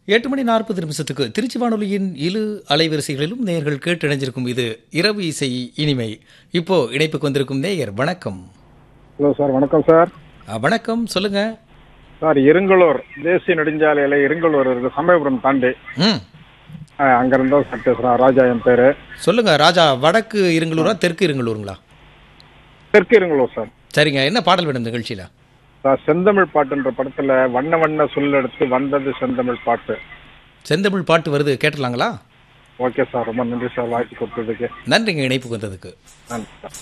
எட்டு மணி நாற்பது நிமிஷத்துக்கு திருச்சி வானொலியின் இரு அலைவரிசைகளிலும் நேயர்கள் கேட்டு இணைஞ்சிருக்கும் இது இரவு இசை இனிமை இப்போ இணைப்புக்கு வந்திருக்கும் நேயர் வணக்கம் ஹலோ சார் வணக்கம் சார் அ, வணக்கம் சொல்லுங்க சார் இருங்கலூர் தேசிய நெடுஞ்சாலையில் இருங்கலூர் இருக்கு சமயபுரம் தாண்டி ம் அஹ், அங்கிருந்தா சார் பேசுகிறேன் ராஜா என் பேர் சொல்லுங்க ராஜா வடக்கு இருங்கலூரா தெற்கு இருங்கலூருங்களா தெற்கு இருங்கலூர் சார் சரிங்க என்ன பாடல் வேணும் நிகழ்ச்சியில சார் செந்தமிழ் பாட்டுன்ற படத்தில் வண்ண வண்ண சொல்லெடுத்து வந்தது செந்தமிழ் பாட்டு செந்தமிழ் பாட்டு வருது கேட்டுலாங்களா ஓகே சார் ரொம்ப நன்றி சார் வாய்ப்பு கொடுத்ததுக்கு நன்றிங்க இணைப்புக்கு வந்ததுக்கு நன்றி சார்